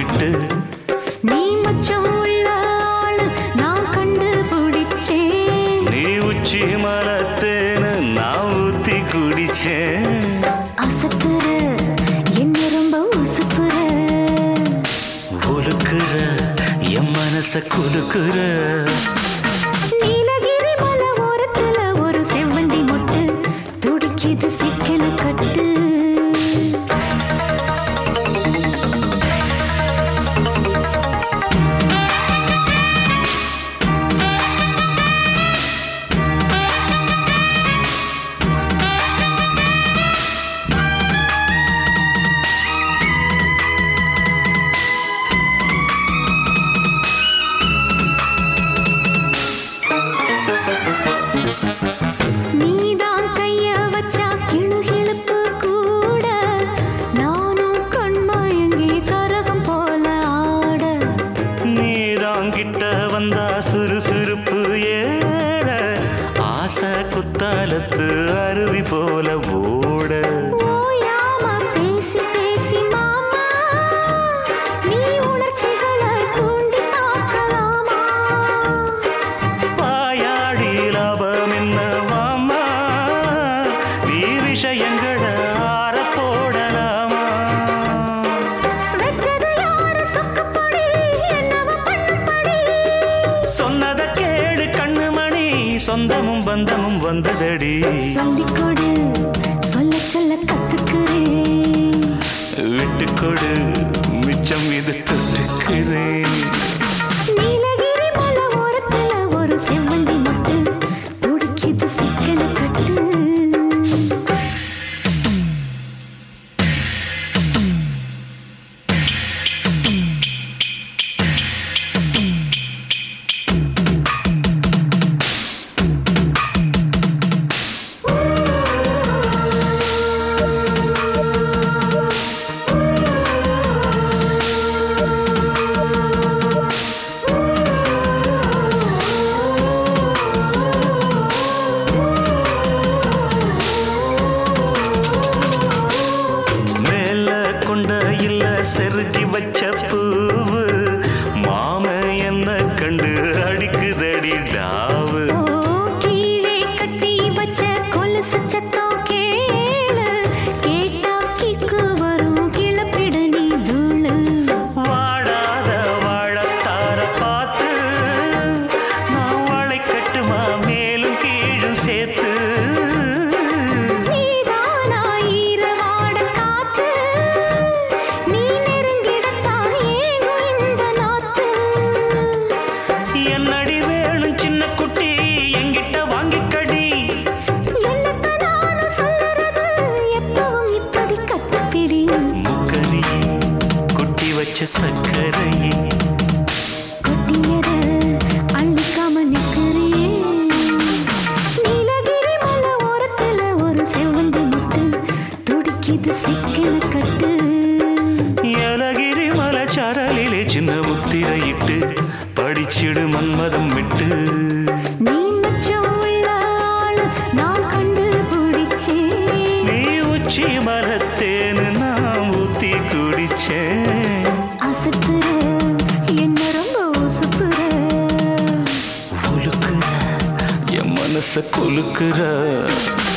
இட்டு நீ மச்சம் உள்ள ஆளு நான் கண்டுபிடிச்சேன் நீ உச்சி மலத்தேன்னு நான் ஊத்தி குடிச்சேன் அசத்துற என்ன ரொம்ப உசுப்புற ஒழுக்குற என் மனச குலுக்குற நீலகிரி மலை ஓரத்துல ஒரு செவ்வந்தி மொட்டு துடிக்குது சிக்கன கட்டு நீதான் கைய வச்சா கிளுகிளுப்பு கூட நானும் கண்மயங்கி கரகம் போல ஆட நீதான் கிட்ட வந்தா சுறுசுறுப்பு ஏற ஆசை குத்தாலத்து அருவி போல ஓட ஓயாம பேசி பேசி மாமா நீ உணர்ச்சிகளை தூண்டி தாக்கலாமா வாயாடி லாபம் என்ன வாமா நீ விஷயங்களை ஆற போடலாமா வெச்சது யாரு சொக்கப்படி என்னவ பண்ணும்படி சொன்னத கேளு கண்ணுமணி சொந்தமும் பந்தமும் வந்ததடி சொல்லிக் கொடு சொல்ல சொல்ல கத்துக்கிறேன் விட்டுக்கொடு மிச்சம் இது தொட்டுக்கிறேன் நீலகிரி மலை ஓரத்துல ஒரு செவ்வந்தி மொட்டு துடிக்குது சிக்கன கட்டு மேல கொண்ட இல்ல செருகி வச்ச பூவு மாம என்ன கண்டு அடிக்குதடி டாவு ஓ கீழே கட்டி வச்ச கொலுசு சத்தம் கேளு கேட்டா கிக்கு வரும் கிளப்பிடு நீ தூளு வாடாத வாழத்தார பார்த்து நான் வாழை கட்டுமா மேலும் கீழும் சேர்த்து நீதானா ஈரவாட காத்து நீ நெருங்கிடத்தான் ஏங்கும் இந்த நாத்து என்னடி வேணும் சின்ன குட்டி எங்கிட்ட வாங்கிக்கடி என்னத்த நானும் சொல்லுறது எப்பவும் இப்படி கத்துப்பிடி முக்கனி குட்டி வச்ச சக்கரையே கொட்டியத அள்ளிக்காம நிக்கிறியே நீலகிரி மலை ஓரத்துல ஒரு செவ்வந்தி முட்டு துடிக்குது சிக்கன கட்டு ஏலகிரி மலைச்சாரலிலே சின்ன முத்திரையிட்டு படிச்சிடு மன்மதம் விட்டு நீ மச்சம் உள்ள ஆளு நான் கண்டுபிடிச்சேன் நீ உச்சி மரத்தேன்னு நான் ஊத்தி குடிச்சேன் அசத்துற என்ன ரொம்ப உசுப்புற உலுக்குற என் மனச கொலுக்குற